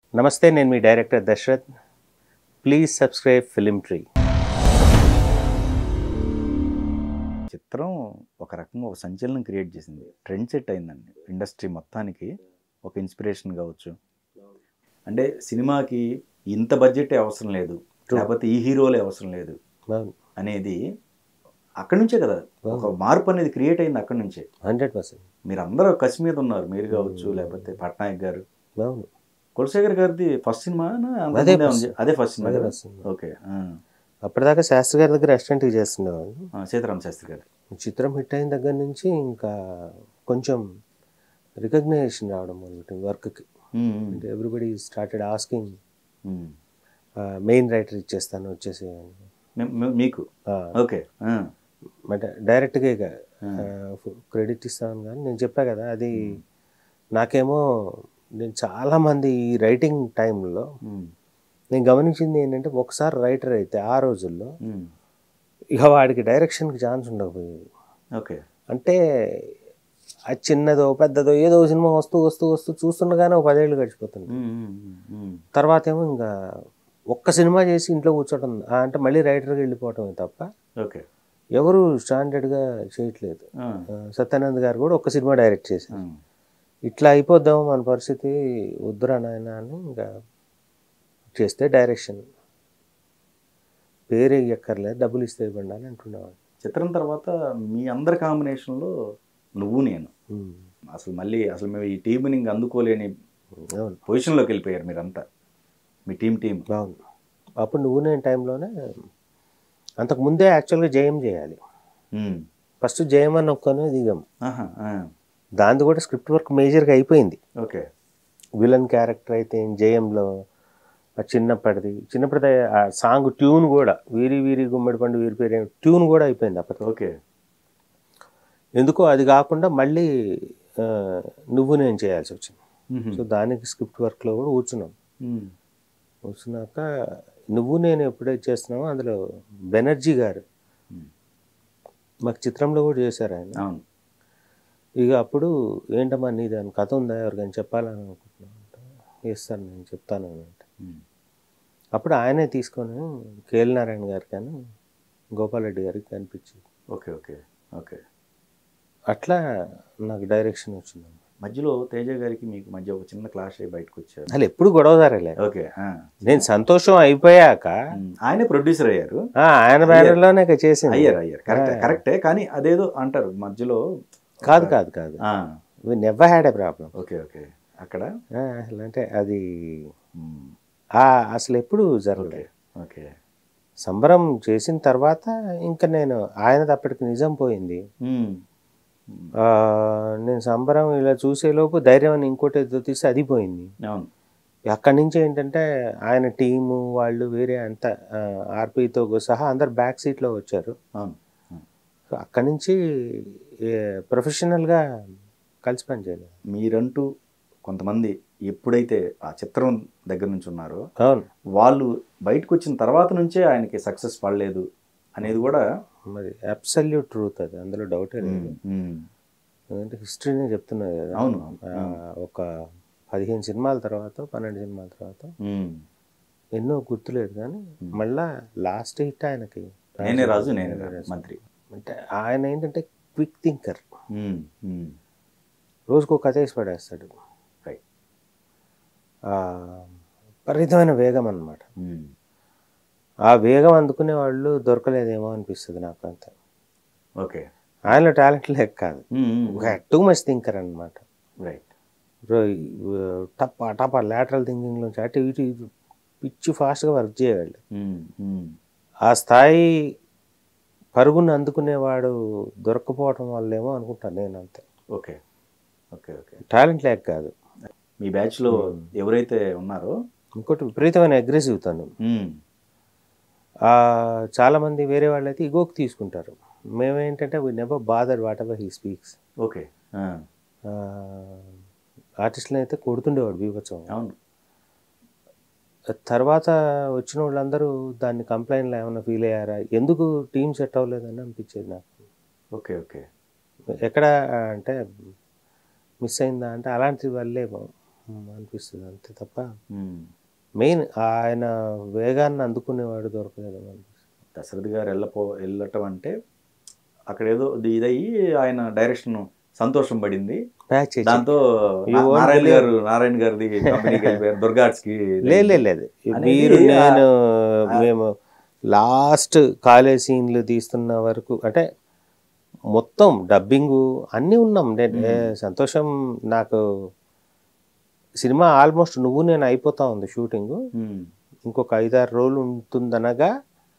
నమస్తే నేను మీ director Dasharath please subscribe film tree చిత్రం ఒక రకంగా ఒక సంచలనం క్రియేట్ చేసింది ట్రెండ్ సెట్ అయిందండి ఇండస్ట్రీ మొత్తానికి ఒక ఇన్స్పిరేషన్ కావచ్చు అంటే సినిమాకి ఇంత బడ్జెట్ అవసరం లేదు True. లేకపోతే ఈ హీరోలే అవసరం లేదు అనేది అక్కడి నుంచే కదా ఒక మార్పు అనేది క్రియేట్ అయింది అక్కడి నుంచే హండ్రెడ్ పర్సెంట్ మీరు అందరూ కసి మీద ఉన్నారు మీరు కావచ్చు లేకపోతే పట్నాయక్ గారు అవును కులశేఖర్ గారిది ఫస్ట్ సినిమా అదే first. అదే ఫస్ట్ సినిమా అదే కదా first cinema. ఓకే అప్పటిదాకా శాస్త్రి గారి దగ్గర రెస్టారెంట్కి చేస్తుండేవాళ్ళు సీతారామ శాస్త్రి గారు చిత్రం హిట్ అయిన దగ్గర నుంచి ఇంకా కొంచెం రికగ్నైజేషన్ రావడం మొదలుపెట్టింది వర్క్కి ఉమ్, ఉమ్, అంటే everybody started asking um. Main writer ఇచ్చేస్తాను వచ్చేసి మీ- మీ- మీకు ఓకే ఆ, అంటే డైరెక్ట్గా ఇక క్రెడిట్ ఇస్తాను కానీ నేను చెప్పా కదా అది నాకేమో నేను చాలామంది ఈ రైటింగ్ టైంలో ఉమ్, నేను గమనించింది ఏంటంటే ఒకసారి రైటర్ అయితే ఆ రోజుల్లో ఉమ్, ఇక వాడికి డైరెక్షన్కి ఛాన్స్ ఉండకపోయేది ఓకే అంటే అది చిన్నదో పెద్దదో ఏదో సినిమా వస్తూ వస్తూ వస్తూ చూస్తుండగానే ఒక పదేళ్ళు గడిచిపోతుంది ఉమ్, ఉమ్, ఉమ్, ఉమ్. తర్వాత ఏమో ఇంకా ఒక్క సినిమా చేసి ఇంట్లో కూర్చోవడం ఆ అంటే మళ్ళీ రైటర్కి వెళ్ళిపోవటమే తప్ప ఓకే ఎవరు స్టాండర్డ్గా చేయట్లేదు ఆ, ఆ, సత్యానంద్ గారు కూడా ఒక సినిమా డైరెక్ట్ చేశారు ఆ, ఇట్లా అయిపోద్దాం మన పరిస్థితి వద్దురా నాయన అని ఇంకా చేస్తే డైరెక్షన్ పేరే ఎక్కర్లేదు డబ్బులు ఇస్తే ఇవ్వండి అని అంటుండేవాడు చిత్రం తర్వాత మీ అందరి కాంబినేషన్లో నువ్వు నేను ఉమ్. అసలు మళ్ళీ అసలు మేము ఈ టీంని ఇంక అందుకోలేని అవును పొజిషన్లోకి వెళ్ళిపోయారు మీరంతా మీ టీం టీం బాగుంది అప్పుడు నువ్వు నేను టైంలోనే అంతకు ముందే యాక్చువల్గా జయం చేయాలి ఉమ్, ఫస్ట్ జయం అని ఒక్కనే దిగాం ఆహా, ఆ, దాంది కూడా స్క్రిప్ట్ వర్క్ మేజర్గా అయిపోయింది ఓకే విలన్ క్యారెక్టర్ అయితే ఏం జయంలో ఆ చిన్నప్పటిది చిన్నప్పటిది ఆ సాంగ్ ట్యూన్ కూడా వీరి వీరి గుమ్మడి పండు వీరి పేరు ఏం- ట్యూన్ కూడా అయిపోయింది అప్పటికి ఓకే ఎందుకో అది కాకుండా మళ్ళీ ఆ, నువ్వు నేను చేయాల్సి వచ్చింది ఉహు, సో దానికి స్క్రిప్ట్ వర్క్లో కూడా కూర్చున్నాం ఉమ్, కూర్చున్నాక నువ్వు నేను ఎప్పుడైతే చేస్తున్నామో అందులో బెనర్జీ గారు ఉమ్, మాకు చిత్రంలో కూడా చేశారు ఆయన అవును ఇక అప్పుడు ఏంటమ్మా నీ దాని కథ ఉందా ఎవరికైనా చెప్పాలని అనుకుంటున్నాను అంటే చేస్తాను నేను చెప్తాను అని అంటే ఉమ్, అప్పుడు ఆయనే తీసుకొని కేఎల్ నారాయణ గారికి కానీ గోపాలరెడ్డి గారికి కనిపించింది ఓకే ఓకే ఓకే అట్లా నాకు డైరెక్షన్ వచ్చింది మధ్యలో తేజ గారికి మీకు మధ్య ఒక చిన్న క్లాష్ అయ్యి బయటకు వచ్చారు అసలు ఎప్పుడు గొడవదారేలే ఓకే ఆ, నేను సంతోషం అయిపోయాక ఉమ్, ఆయనే ప్రొడ్యూసర్ అయ్యారు ఆ, ఆయన బ్యానర్లోనే ఇక చేసింది అయ్యారు అయ్యారు కరెక్టే ఆ. కరెక్టే కానీ అదేదో అంటారు మధ్యలో కాదు కాదు కాదు ఆ, never had a problem okay okay అక్కడ అసలు అంటే అది ఉమ్, ఆ, అసలు ఎప్పుడు ఓకే జరగలేదు ఓకే సంబరం చేసిన తర్వాత ఇంకా నేను ఆయనది అప్పటికి నిజం పోయింది ఉమ్, ఆ, నేను సంబరం ఇలా చూసేలోపు ధైర్యం అని ఇంకోటి ఏదో తీసి అది పోయింది అవును అక్కడి నుంచి ఏంటంటే ఆయన టీము వాళ్ళు వేరే అంత ఆర్పీతో సహా అందరు బ్యాక్ సీట్లో వచ్చారు అవును సో అక్కడి నుంచి ప్రొఫెషనల్గా కలిసి పనిచేయలేదు మీరంటూ కొంతమంది ఎప్పుడైతే ఆ చిత్రం దగ్గర నుంచి ఉన్నారో అవును వాళ్ళు బయటకు వచ్చిన తర్వాత నుంచే ఆయనకి సక్సెస్ పడలేదు అనేది కూడా మరి అబ్సల్యూట్ ట్రూత్ అది అందులో డౌటే లేదు ఉమ్, ఎందుకంటే హిస్టరీనే చెప్తున్నది కదా అవును, ఆ, ఒక పదిహేను సినిమాల తర్వాత పన్నెండు సినిమాల తర్వాత ఉమ్. ఎన్నో గుర్తులేదు కానీ మళ్ళా లాస్ట్ హిట్ ఆయనకి నేనే రాజు నేనే రాజు మంత్రి అంటే ఆయన ఏంటంటే క్విక్ థింకర్ ఉమ్, ఉమ్. రోజుకు ఒక కథ వేసి పడేస్తాడు రైట్ ఆ, విపరీతమైన వేగం అన్నమాట ఉమ్, ఆ వేగం అందుకునే వాళ్ళు దొరకలేదేమో అనిపిస్తుంది నాకు అంతే ఓకే ఆయనలో టాలెంట్ లేక కాదు um, um. Too much thinker అనమాట రైట్ టప్ టప్ లాటరల్ థింకింగ్లోంచి అటు ఇటు ఇటు పిచ్చి ఫాస్ట్గా వర్క్ చేయగలడు ఉమ్, ఉమ్. ఆ స్థాయి పరుగును అందుకునేవాడు దొరకపోవటం వల్లేమో అనుకుంటాను నేను అంతే ఓకే ఓకే ఓకే టాలెంట్ లేక కాదు మీ బ్యాచ్లో ఎవరైతే ఉన్నారో ఇంకోటి విపరీతమైన అగ్రెసివ్ తను ఉమ్, ఆ, చాలామంది వేరే వాళ్ళు అయితే ఇగోకి తీసుకుంటారు మేమేంటంటే we never bother whatever he speaks okay ఆ, ఆర్టిస్టులను అయితే కొడుతుండేవాడు బీభత్సం అవును తర్వాత వచ్చిన వాళ్ళందరూ దాన్ని కంప్లైంట్లో ఏమైనా ఫీల్ అయ్యారా ఎందుకు టీం సెట్ అవ్వలేదని అనిపించేది నాకు ఓకే ఓకే ఎక్కడ అంటే మిస్ అయిందా అంటే అలాంటి వల్లేమో మ్, అనిపిస్తుంది అంతే తప్ప ఉమ్. మెయిన్ ఆయన వేగాన్ని అందుకునేవాడు దొరకలేదు అనిపిస్తుంది దశరథ్ గారు వెళ్ళపో వెళ్ళటం అంటే అక్కడ ఏదో ఇది- ఇదయ్యి ఆయన డైరెక్షన్ సంతోషం పడింది ప్యాచ్ చేసి దాంతో You నా- won't నారాయణ believe- గారు నారాయణ గారిది కంపెనీకి వెళ్ళిపోయారు దుర్గాడ్స్ కి లేదు లేదు, లేదు అనేది మీరు ఆ- నేను ఆ- మేము లాస్ట్ కాలేజ్ సీన్లు తీస్తున్న వరకు అంటే మొత్తం డబ్బింగ్ అన్నీ ఉన్నాం నేను ఏ, సంతోషం నాకు సినిమా ఆల్మోస్ట్ నువ్వు నేను అయిపోతా ఉంది షూటింగ్ ఉమ్. ఇంకొక ఐదారు రోజులు ఉంటుందనగా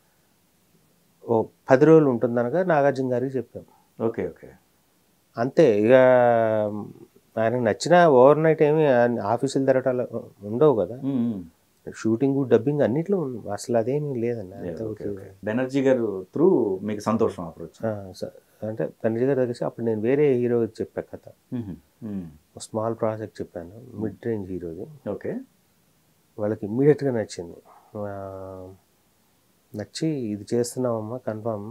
ఓ పది రోజులు ఉంటుందనగా నాగార్జున గారికి చెప్పాం ఓకే ఓకే అంతే ఇక ఆయనకు నచ్చిన ఓవర్ నైట్ ఏమి ఆయన ఆఫీసులు తిరగటాలు ఉండవు కదా ఉమ్, ఉమ్. షూటింగ్ డబ్బింగ్ అన్నిట్లో ఉంది అసలు అదేమీ లేదండి అంత ఓకే ఓకే. ఓకే బెనర్జీ గారు త్రూ మీకు సంతోషం అప్రోచ్ ఆ, స- అంటే బెనర్జీ గారి దగ్గర అప్పుడు నేను వేరే హీరో చెప్పా కథ స్మాల్ ప్రాజెక్ట్ చెప్పాను మిడ్ రేంజ్ హీరోది ఓకే వాళ్ళకి ఇమ్మీడియట్గా నచ్చింది ఆ, నచ్చి ఇది చేస్తున్నామమ్మా కన్ఫామ్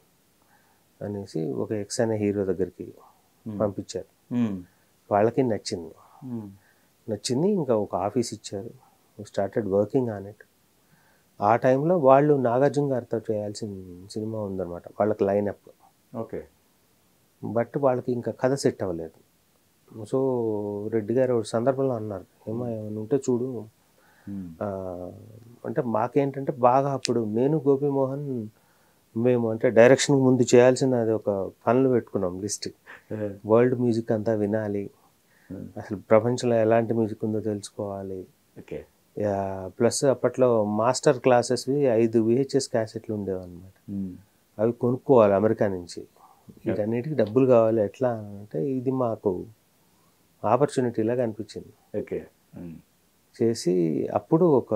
అనేసి ఒక ఎక్స్ అనే హీరో దగ్గరికి పంపించారు ఉమ్. వాళ్ళకి నచ్చింది ఉమ్. నచ్చింది ఇంకా ఒక ఆఫీస్ ఇచ్చారు స్టార్టెడ్ వర్కింగ్ ఆన్ ఇట్ ఆ టైంలో వాళ్ళు నాగార్జున గారితో చేయాల్సిన సినిమా ఉందన్నమాట వాళ్ళకి లైనప్ ఓకే బట్ వాళ్ళకి ఇంకా కథ సెట్ అవ్వలేదు సో రెడ్డి గారు ఒక సందర్భంలో అన్నారు ఏమో ఏమైనా ఉంటే చూడు ఉమ్. ఆ, అంటే మాకేంటంటే బాగా అప్పుడు నేను గోపిమోహన్ మేము అంటే డైరెక్షన్ ముందు చేయాల్సిన అది ఒక పనులు పెట్టుకున్నాం లిస్ట్ వరల్డ్ మ్యూజిక్ అంతా వినాలి ఉమ్. అసలు ప్రపంచంలో ఎలాంటి మ్యూజిక్ ఉందో తెలుసుకోవాలి ఓకే ప్లస్ అప్పట్లో మాస్టర్ క్లాసెస్వి ఐదు విహెచ్ఎస్ క్యాసెట్లు ఉండేవి అనమాట ఉమ్. అవి కొనుక్కోవాలి అమెరికా నుంచి వీటన్నిటికి డబ్బులు కావాలి ఎట్లా అంటే ఇది మాకు ఆపర్చునిటీ లాగా అనిపించింది ఓకే ఉమ్. చేసి అప్పుడు ఒక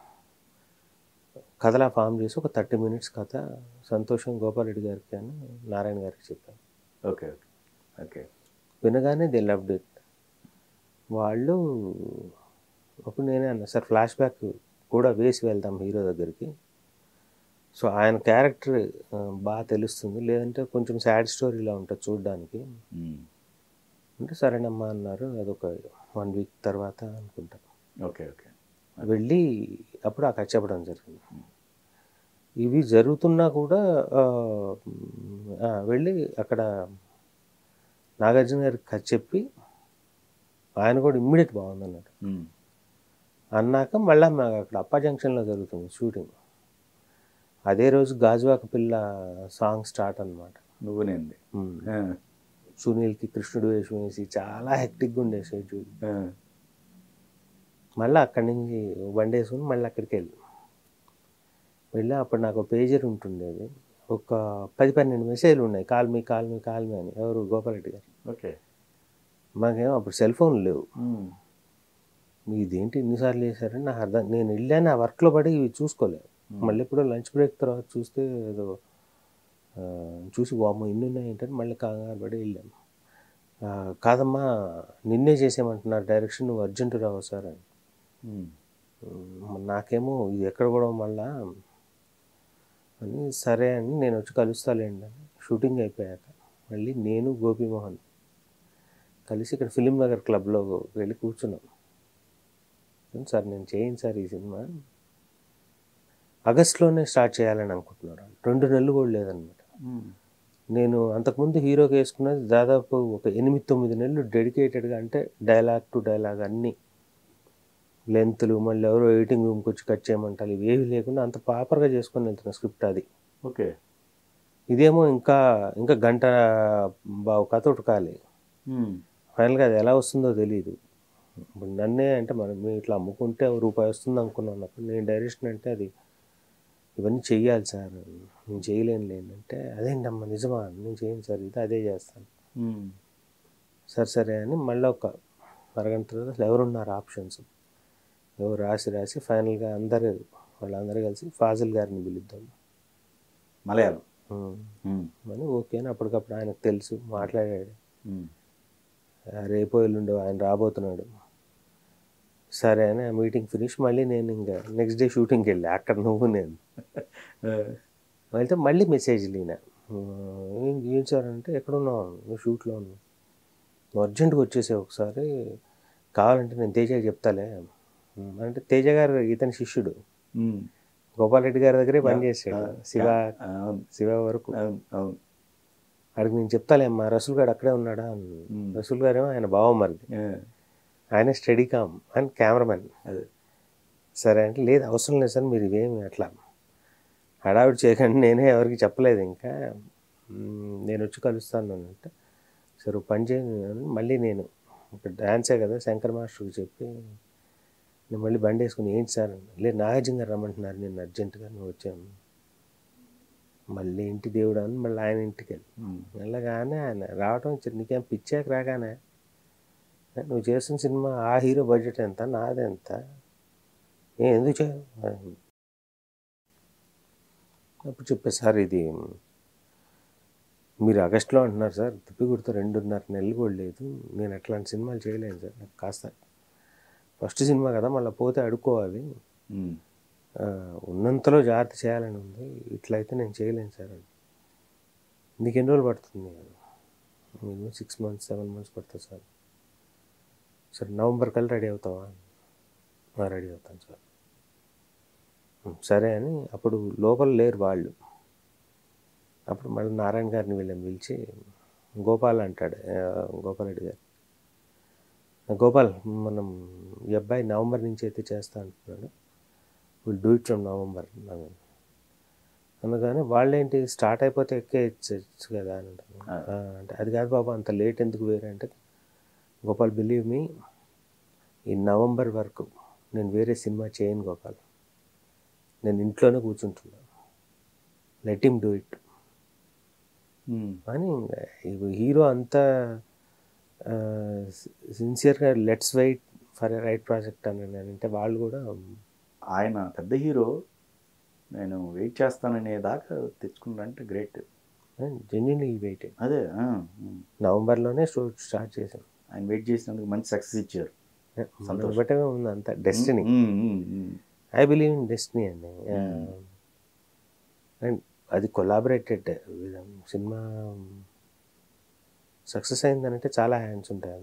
కథలా ఫామ్ చేసి ఒక థర్టీ మినిట్స్ కథ సంతోషం గోపాలరెడ్డి గారికి అని నారాయణ గారికి చెప్పాను ఓకే ఓకే ఓకే వినగానే దే లవ్డ్ ఇట్ వాళ్ళు అప్పుడు నేనే అన్నా సార్ ఫ్లాష్ బ్యాక్ కూడా వేసి వెళ్దాం హీరో దగ్గరికి సో ఆయన క్యారెక్టర్ బాగా తెలుస్తుంది లేదంటే కొంచెం సాడ్ స్టోరీలా ఉంటుంది చూడడానికి ఉమ్. అంటే సరేనమ్మా అన్నారు అదొక వన్ వీక్ తర్వాత అనుకుంటా ఓకే ఓకే వెళ్ళి అప్పుడు ఆ కథ చెప్పడం జరిగింది ఇవి జరుగుతున్నా కూడా ఆ, ఆ, వెళ్ళి అక్కడ నాగార్జున గారికి కథ చెప్పి ఆయన కూడా ఇమ్మీడియట్ బాగుంది అన్నాడు ఉమ్. అన్నాక మళ్ళీ మాకు అక్కడ అప్పా జంక్షన్లో జరుగుతుంది షూటింగ్ అదే రోజు గాజువాక పిల్ల సాంగ్ స్టార్ట్ అనమాట నువ్వు నేంది ఆ. సునీల్కి కృష్ణుడు వేషం వేసి చాలా హెక్టిక్గా ఉండే షెడ్యూల్ ఆ. మళ్ళీ అక్కడి నుంచి బండి వేసుకుని మళ్ళీ అక్కడికి వెళ్ళి వెళ్ళి అప్పుడు నాకు పేజర్ ఉంటుండేది ఒక పది పన్నెండు మెసేజ్లు ఉన్నాయి call me call me call me అని ఎవరు గోపాలరెడ్డి గారు ఓకే మాకేమో అప్పుడు సెల్ ఫోన్ లేవు ఉమ్. ఇదేంటి ఇన్నిసార్లు చేశారని నాకు అర్థం నేను వెళ్ళాను ఆ వర్క్లో పడి ఇవి చూసుకోలేదు మళ్ళీ ఇప్పుడు లంచ్ బ్రేక్ తర్వాత చూస్తే ఏదో ఆ, చూసి వాము ఇన్ని ఉన్నాయి ఏంటని మళ్ళీ కంగారు పడి వెళ్ళాను ఆ, కాదమ్మా నిన్నే చేసేయమంటున్నారు డైరెక్షన్ నువ్వు అర్జెంటు రావు సార్ అని ఉమ్. ఉమ్, నాకేమో ఇది ఎక్కడ కూడా మళ్ళా అని సరే అని నేను వచ్చి కలుస్తాలేండి అని షూటింగ్ అయిపోయాక మళ్ళీ నేను గోపిమోహన్ కలిసి ఇక్కడ ఫిలిం నగర్ క్లబ్లో వెళ్ళి కూర్చున్నాం సార్ నేను చేయను సార్ ఈ సినిమా ఆగస్ట్లోనే స్టార్ట్ చేయాలని అనుకుంటున్నారు రెండు నెలలు కూడా లేదనమాట ఉమ్. నేను అంతకుముందు హీరోకి వేసుకున్నది దాదాపు ఒక ఎనిమిది తొమ్మిది నెలలు డెడికేటెడ్గా అంటే డైలాగ్ టు డైలాగ్ అన్నీ లెంత్లు మళ్ళీ ఎవరో ఎడిటింగ్ రూమ్కి వచ్చి కట్ చేయమంటారు ఇవి ఏవి లేకుండా అంత పాపర్గా చేసుకొని వెళ్తున్న స్క్రిప్ట్ అది ఓకే ఇదేమో ఇంకా ఇంకా గంట బావు కథ ఉటకాలి ఉమ్. ఫైనల్గా అది ఎలా వస్తుందో తెలియదు ఇప్పుడు నన్నే అంటే మనం మేము ఇట్లా అమ్ముకుంటే ఓ రూపాయి వస్తుంది అనుకున్నాను అప్పుడు నేను డైరెక్షన్ అంటే అది ఇవన్నీ చెయ్యాలి సార్ నేను చేయలేను లేండి అంటే అదేంటమ్మా నిజమా నేను చేయను సార్ ఇది అదే చేస్తాను ఉమ్. సరే సరే అని మళ్ళీ ఒక అరగంట తర్వాత అసలు ఎవరున్నారు ఆప్షన్స్ ఎవరు రాసి రాసి ఫైనల్గా అందరూ వాళ్ళందరూ కలిసి ఫాజిల్ గారిని పిలుద్దాం మలయాళం ఉమ్. ఉమ్. అని ఓకే అని అప్పటికప్పుడు ఆయనకు తెలుసు మాట్లాడాడు ఉమ్. ఆ, రేపో ఎల్లుండో ఆయన రాబోతున్నాడు సరే అని ఆ మీటింగ్ ఫినిష్ మళ్ళీ నేను ఇంకా నెక్స్ట్ డే షూటింగ్కి వెళ్ళా అక్కడ నువ్వు నేను ఆ. వెళ్తే మళ్ళీ మెసేజ్ ఈయన ఏం ఏం సార్ అంటే ఎక్కడున్నావు నువ్వు షూట్లో ఉన్నావు నువ్వు అర్జెంట్గా వచ్చేసావు ఒకసారి కావాలంటే నేను తేజకి చెప్తాలే ఉమ్, అంటే తేజ గారు ఇతని శిష్యుడు ఉమ్. గోపాల్ రెడ్డి గారి దగ్గరే పనిచేసాడు శివ అవును శివ వరకు అవును అవును అడిగి నేను చెప్తాలే అమ్మా రసూల్ గారు అక్కడే ఉన్నాడా అన్నాడు. ఉమ్. రసూల్ గారేమో ఆయన బావమరిది ఏ, ఆయన స్టడీ కామ్ ఆయన కెమెరామెన్ అదే సరే అంటే లేదు అవసరం లేదు సార్ మీరు ఇవేమి అట్లా హడావిడి చేయకండి నేనే ఎవరికి చెప్పలేదు ఇంకా మ్మ్, నేను వచ్చి కలుస్తాను అని అంటే సరే ఓ పని చేయను అని మళ్ళీ నేను ఇక్కడ డాన్సే కదా శంకర్ మాస్టర్కి చెప్పి నేను మళ్ళీ బండి వేసుకుని ఏంటి సార్ అన్నా. లేదు నాగార్జున గారు రమ్మంటున్నారు నేను అర్జెంటుగా నువ్వు వచ్చాను మళ్ళీ ఇంటి దేవుడు అని మళ్ళీ ఆయన ఇంటికి వెళ్ళి ఉమ్. వెళ్ళగానే ఆయన రావటం ఇచ్చారు నీకేం పిచ్చాక రాగానే నువ్వు చేసిన సినిమా ఆ హీరో బడ్జెట్ ఎంత నాది ఎంత ఏ ఎందుకు చేయవు అప్పుడు చెప్పే సార్ ఇది మీరు ఆగస్టులో అంటున్నారు సార్ తిప్పి కుడితే రెండున్నర నెలలు కూడా లేదు నేను అట్లాంటి సినిమాలు చేయలేను సార్ నాకు కాస్త ఫస్ట్ సినిమా కదా మళ్ళీ పోతే అడుక్కోవాలి ఉమ్. ఆ, ఉన్నంతలో జాగ్రత్త చేయాలని ఉంది ఇట్లయితే నేను చేయలేను సార్ అని నీకు ఎన్ని రోజులు పడుతుంది minimum six months seven months పడుతుంది సార్ సరే నవంబర్ కల్లా రెడీ అవుతావా "ఆ, రెడీ అవుతాను సార్ "ఉం, సరే అని అప్పుడు లోపల లేరు వాళ్ళు అప్పుడు మళ్ళీ నారాయణ గారిని వీళ్ళని పిలిచి గోపాల్ అంటాడు ఆ, గోపాల్ రెడ్డి గారు గోపాల్ మనం ఈ అబ్బాయి నవంబర్ నుంచి అయితే చేస్తా అంటున్నాడు will do it from November అందుకని వాళ్ళేంటి స్టార్ట్ అయిపోతే ఎక్కే ఇచ్చచ్చు కదా అని అంటారు. "ఆ, అంటే అది కాదు బాబా అంత లేట్ ఎందుకు వేరే అంటే గోపాల్ బిలీవ్ మీ ఈ నవంబర్ వరకు నేను వేరే సినిమా చేయను గోపాల్ నేను ఇంట్లోనే కూర్చుంటున్నా let him do it um. అని హీరో అంత సిన్సియర్గా let's wait for a right project అని అంటే వాళ్ళు కూడా ఆయన పెద్ద హీరో నేను వెయిట్ చేస్తాననే దాకా తెచ్చుకున్నారంటే గ్రేట్ జెన్యున్లీ వెయిట్ అదే ఆ, ఉమ్. నవంబర్లోనే షూట్ స్టార్ట్ చేశాం ఆయన వెయిట్ చేసినందుకు మంచి సక్సెస్ ఇచ్చారు మనల్ని బట్టే ఉంది అంత destiny um, um, um. I believe in destiny అండి అండ్ అది కొలాబరేటెడ్ సినిమా సక్సెస్ అయిందనంటే చాలా హ్యాండ్స్ ఉంటాయి